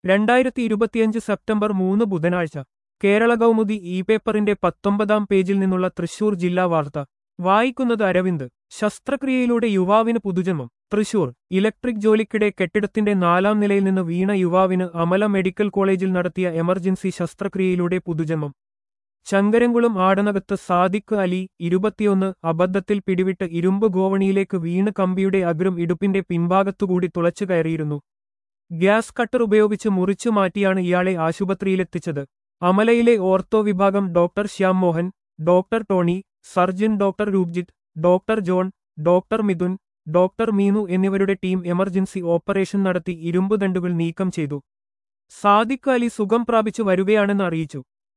രണ്ടായിരത്തി ഇരുപത്തിയഞ്ച് സെപ്റ്റംബർ മൂന്ന് ബുധനാഴ്ച കേരള കൗമുദി ഇ പേപ്പറിന്റെ പത്തൊമ്പതാം പേജിൽ നിന്നുള്ള തൃശൂർ ജില്ലാ വാർത്ത വായിക്കുന്നത് അരവിന്ദ് ശസ്ത്രക്രിയയിലൂടെ യുവാവിന് പുതുജന്മം തൃശൂർ ഇലക്ട്രിക് ജോലിക്കിടെ കെട്ടിടത്തിന്റെ നാലാം നിലയിൽ നിന്ന് വീണ യുവാവിന് അമല മെഡിക്കൽ കോളേജിൽ നടത്തിയ എമർജൻസി ശസ്ത്രക്രിയയിലൂടെ പുതുജന്മം ചങ്കരംകുളം ആടനകത്ത് സാദിഖ് അലി ഇരുപത്തിയൊന്ന് അബദ്ധത്തിൽ പിടിവിട്ട് ഇരുമ്പ് ഗോവണിയിലേക്ക് വീണ് കമ്പിയുടെ അഗ്രം ഇടുപ്പിന്റെ പിൻഭാഗത്തുകൂടി തുളച്ചു കയറിയിരുന്നു ഗ്യാസ് കട്ടർ ഉപയോഗിച്ച് മുറിച്ചു മാറ്റിയാണ് ഇയാളെ ആശുപത്രിയിലെത്തിച്ചത് അമലയിലെ ഓർത്തോ വിഭാഗം doctor Shyam Mohan doctor Tony surgeon doctor Roopjith doctor John doctor Mithun doctor Meenu എന്നിവരുടെ ടീം എമർജൻസി ഓപ്പറേഷൻ നടത്തി ഇരുമ്പ് ദണ്ടുകൾ നീക്കം ചെയ്തു സാദിഖ് അലി സുഖം പ്രാപിച്ചു വരികയാണെന്ന് അറിയിച്ചു